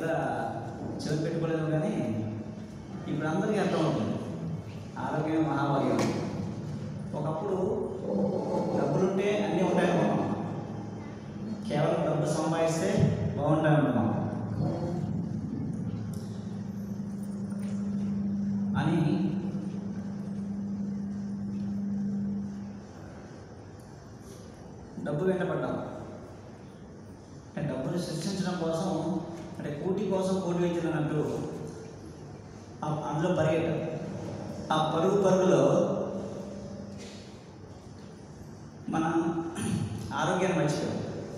పెద్ద చెవి పెట్టుకోలేదు కానీ ఇప్పుడు అందరికీ అర్థమవుతుంది ఆరోగ్యం మహాభాగ్యం ఒకప్పుడు డబ్బులుంటే అన్నీ ఉంటాయనుకున్నాం కేవలం డబ్బు సంపాదిస్తే బాగుంటాయనుకున్నాం అని డబ్బు వెంటపడ్డాం అంటే డబ్బును సృష్టించడం కోసం అంటే కూటి కోసం కోటి వెంచినట్టు ఆ- అందులో పరిగెట్ట ఆ పరుగు పరుగులో మన ఆరోగ్యాన్ని మర్చిపోయాం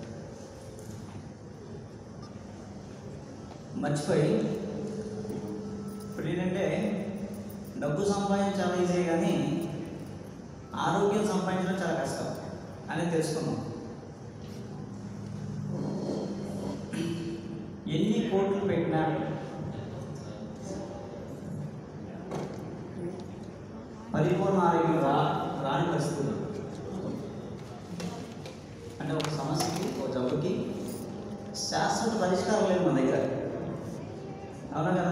మర్చిపోయి ఇప్పుడు ఏంటంటే డబ్బు సంపాదించాలి ఈజీ కానీ ఆరోగ్యం సంపాదించడం చాలా కష్టం అని తెలుసుకున్నాం ఎన్ని కోట్లు పెట్టినా పరిపూర్ణ ఆరోగ్యం రా రాని పరిస్థితులు అంటే ఒక సమస్యకి ఒక జబ్బుకి శాశ్వత పరిష్కారం లేదు మన దగ్గర అవునా కదా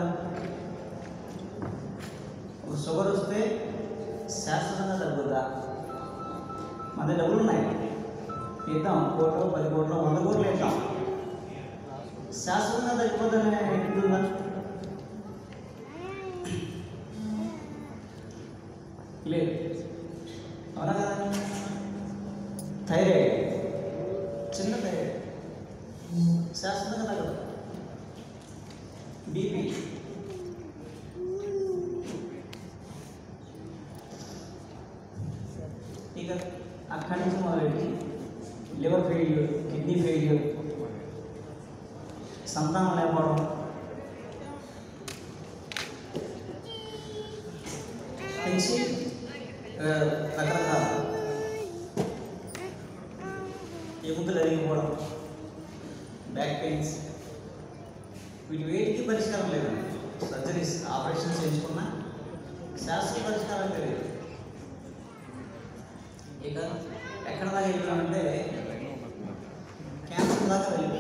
ఒక షుగర్ వస్తే శాశ్వతంగా తగ్గుద్దా మన దగ్గర డబ్బులు ఉన్నాయి ఇద్దాం కోట్లు పది కోట్లు వంద కోట్లు ఇద్దాం శాశ్వతంగా తగ్గిపోతుందనే ఉంటుందా లేదు అవునా కదా థైరాయిడ్ చిన్న థైరాయిడ్ శాశ్వతంగా తగ్గదు బీపీ ఇక అక్కడి నుంచి మొదలెట్టి లివర్ ఫెయిల్యూర్ కిడ్నీ ఫెయిల్యూర్ సంతానం లేకపోవడం పెంచి ఆ, రకరకాల ఎముకలు అరిగిపోవడం బ్యాక్ పెయిన్స్ వీటి వేటికి పరిష్కారం లేదు సర్జరీస్ ఆపరేషన్ చేయించుకున్నా శాస్త్రీయ పరిష్కారం తెలియదు ఇక ఎక్కడ దాకా వెళ్ళామంటే క్యాన్సర్ దాకా వెళ్ళిపోయాం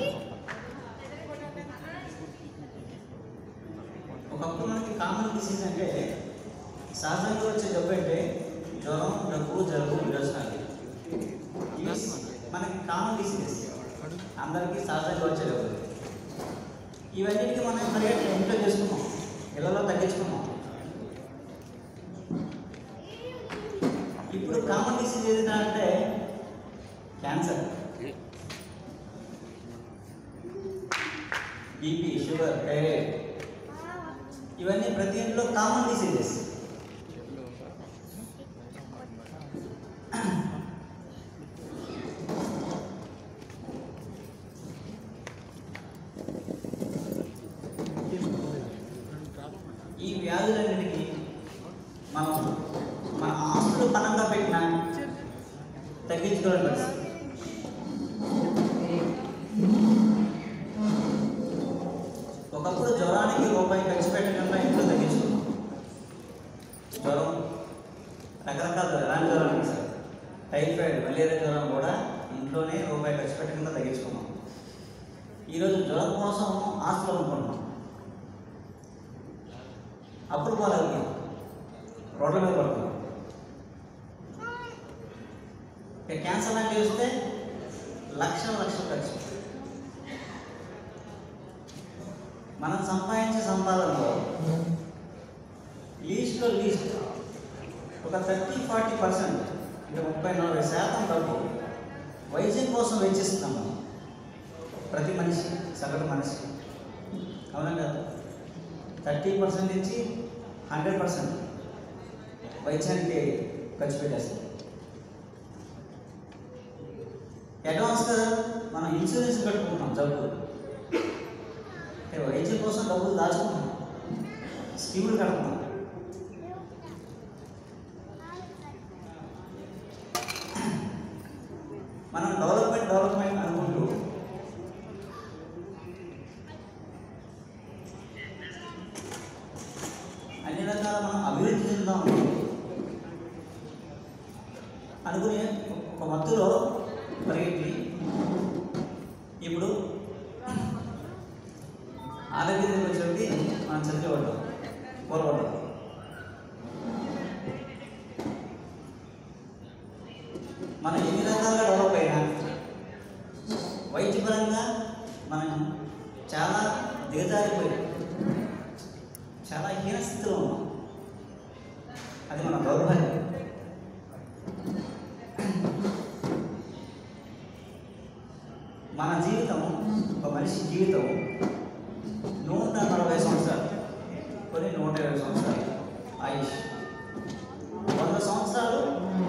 ఒకప్పుడు మనకి కామన్ డిసీజ్ అంటే సహజంగా వచ్చే జబ్బు అంటే జ్వరం దగ్గు జలుబు విరోచనాలు ఇవి మనకి కామన్ డిసీజెస్ అందరికీ సహజంగా వచ్చే జబ్బు ఇవన్నిటికీ మనం పరిగెట్టి ఇంట్లో చేసుకున్నాం ఇళ్ళలో తగ్గించుకున్నాం ఇప్పుడు కామన్ డిసీజ్ ఏదంటే క్యాన్సర్ బీపీ షుగర్ థైరాయిడ్ ఇవన్నీ ప్రతి ఇంట్లో కామన్ డిసీజెస్ ఈ వ్యాధులన్నిటికీ మనం మన ఆస్తులు పనంగా పెట్టినా తగ్గించుకోవడం పరిస్థితి ఒకప్పుడు జ్వరానికి రూపాయి ఖర్చు పెట్టకుండా ఇంట్లో తగ్గించుకున్నాం జ్వరం రకరకాల జ్వరం ఎలాంటి జ్వరం ఉంది సార్ టైఫాయిడ్ మలేరియా జ్వరం కూడా ఇంట్లోనే రూపాయి ఖర్చు పెట్టకుండా తగ్గించుకున్నాం ఈరోజు జ్వరం కోసం ఆస్తులు అనుకుంటున్నాం అప్పుడు పోలేదు రోడ్ల మీద పడుతున్నాం ఇక క్యాన్సర్ లాంటివి వస్తే లక్షల లక్షల ఖర్చు మనం సంపాదించే సంపాదనలో లీస్ట్లో లీస్ట్ ఒక థర్టీ ఫార్టీ పర్సెంట్ అంటే ముప్పై నలభై శాతం డబ్బు వైద్యం కోసం వెచ్చిస్తున్నాం మనం ప్రతి మనిషి సగటు మనిషి అవునా కదా థర్టీ పర్సెంట్ నుంచి హండ్రెడ్ పర్సెంట్ వైద్యానికి ఖర్చు పెట్టేస్తాం అడ్వాన్స్గా మనం ఇన్సూరెన్స్ కట్టుకుంటున్నాం జబ్బు అంటే వైద్యం కోసం డబ్బులు దాచుకుంటున్నాం స్కీములు కడుతున్నాం మనం డెవలప్మెంట్ డెవలప్మెంట్ అనుకుంటూ అన్ని రకాల మనం అభివృద్ధి చెందుదాం అనుకునే ఒక మత్తులో పరిగెత్తి ఇప్పుడు ఆరోగ్యం దగ్గరికి వచ్చేటికి మనం చచ్చిపోవడం కోల్పడడం మనం ఎన్ని రకాలుగా డెవలప్ అయినా వైద్యపరంగా మనం చాలా దిగజారిపోయాం చాలా హీనస్థితిలో ఉన్నాం అది మన దౌర్భాగ్యం మన జీవితం ఒక మనిషి జీవితం నూట నలభై సంవత్సరాలు కొన్ని నూట ఇరవై సంవత్సరాలు ఆయుష్ వంద సంవత్సరాలు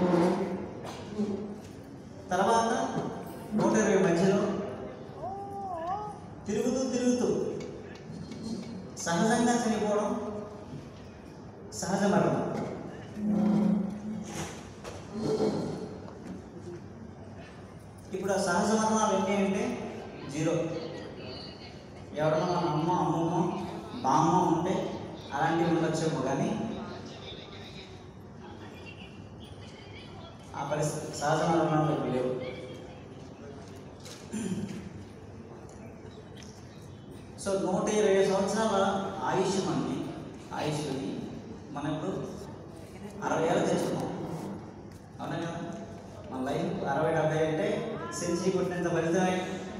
తర్వాత నూట ఇరవై మధ్యలో తిరుగుతూ తిరుగుతూ సహజంగా చనిపోవడం సహజ మరణం ఇప్పుడు ఆ సహజ మరణాలు ఏంటి అంటే జీరో ఎవరన్నా మన అమ్మ అమ్మమ్మ బామ్మ ఉంటే అలాంటివి ఉండొచ్చేమో కానీ ఆ పరిస్థితి సహజ మరణాలు ఇప్పుడు లేవు సో నూట ఇరవై సంవత్సరాల ఆయుష్ మనకి ఆయుష్ని మనం ఇప్పుడు అరవై ఏళ్ళు తెచ్చుకున్నాం అవునా కదా మన లైఫ్ అరవై డెబ్బై అంటే సెంచరీ కొట్టినంత ఫలితమే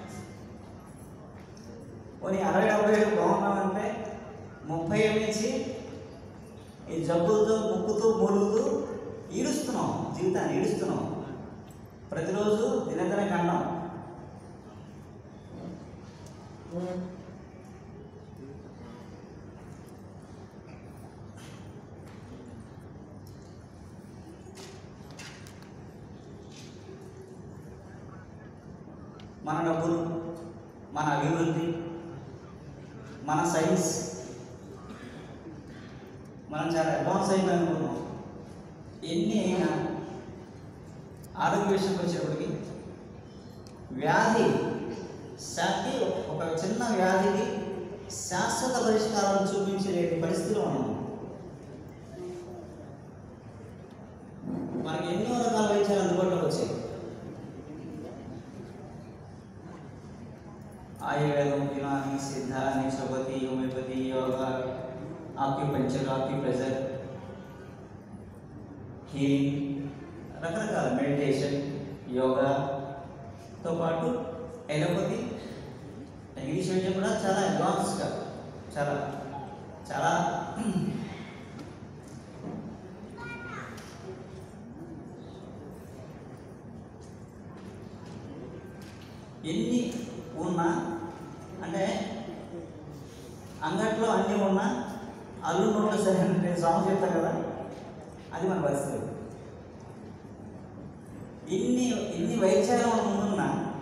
పోనీ అరవై డెబ్బై ఏళ్ళు బాగున్నామంటే ముప్పై ఏళ్ళ నుంచి ఈ జబ్బులతో ముక్కుతూ మూలుగుతూ ఈడుస్తున్నాం జీవితాన్ని ఈడుస్తున్నాం ప్రతిరోజు దినదిన గండం మన డబ్బులు మన అభివృద్ధి మన సైన్స్ మనం చాలా అడ్వాన్స్ అయిపోయామనుకున్నాం ఎన్ని అయినా ఆరోగ్య విషయంకి వచ్చేటప్పటికి వ్యాధి శాంతి ఒక చిన్న వ్యాధికి శాశ్వత పరిష్కారం చూపించే పరిస్థితిలో ఉన్నాం మనకి ఎన్నో రకాల వైద్యాలు అందుబాటులోకి వచ్చాయి ఆయుర్వేదం Unani Siddha naturopathy homeopathy yoga acupuncture acupressure healing రకరకాల మెడిటేషన్ యోగాతో పాటు ఎలోపతి ఇంగ్లీష్ వైద్యం కూడా చాలా అడ్వాన్స్గా చాలా చాలా ఎన్ని ఉన్నా అంటే అంగట్లో అన్నీ ఉన్నా అల్లు నోట్లో సరే అని నేను సాంగ్ చెప్తాను కదా అది మన పరిస్థితి ఇన్ని ఇన్ని వైద్యాలు మన ముందున్నా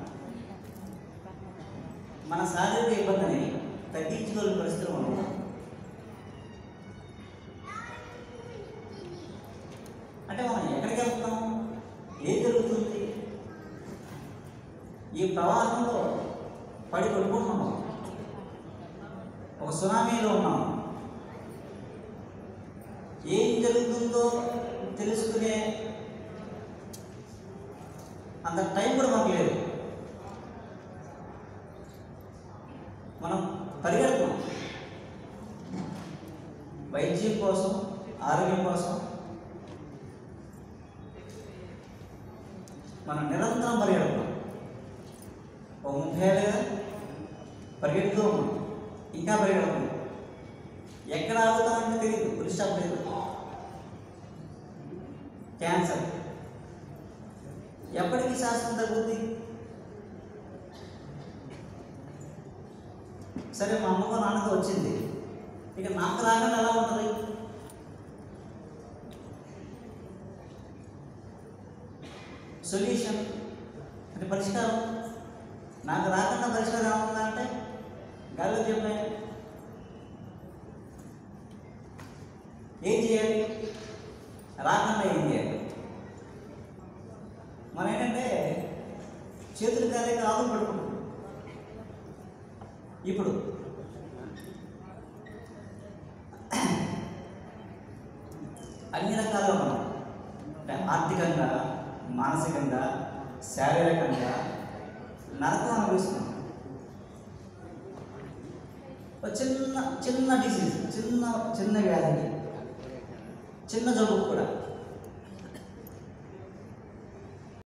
మన శారీరక ఇబ్బందిని తగ్గించుకోలేని పరిస్థితులు మనం ఉన్నాం. అంటే మనం ఎక్కడికి వెళ్తున్నాం ఏం జరుగుతుంది ఈ ప్రవాహంలో పడి పడుకుంటున్నాం ఒక సునామీలో ఉన్నాం ఏం జరుగుతుందో తెలుసుకునే అంత టైం కూడా మాకు లేదు మనం పరిగెడుతున్నాం వైద్యం కోసం ఆరోగ్యం కోసం మనం నిరంతరం పరిగెడుతున్నాం ఒక ముప్పై ఏళ్ళుగా పరిగెడుతూ ఉన్నాం ఇంకా పరిగెడుతున్నాం ఎక్కడ ఆగుతామంటే తెలియదు పులి స్టాప్ లేదు క్యాన్సర్ ఎప్పటికీ శాస్త్రం తగ్గుద్ది సరే మా అమ్మకో నాన్నకో వచ్చింది ఇక నాకు రాకుండా ఎలా ఉంటుంది సొల్యూషన్ అంటే పరిష్కారం నాకు రాకుండా పరిష్కారం ఏమన్నా అంటే గాలిలో చెప్పాయి ఏం చేయాలి రాకుండా ఏం చేయాలి మనం ఏంటంటే చేతులు కాలేక ఆవులు పడుకుంటాం ఇప్పుడు అన్ని రకాలుగా మనం అంటే ఆర్థికంగా మానసికంగా శారీరకంగా నరకం అనుభవిస్తున్నాం ఒక చిన్న చిన్న డిసీజ్ చిన్న చిన్న వ్యాధికి చిన్న జబ్బు కూడా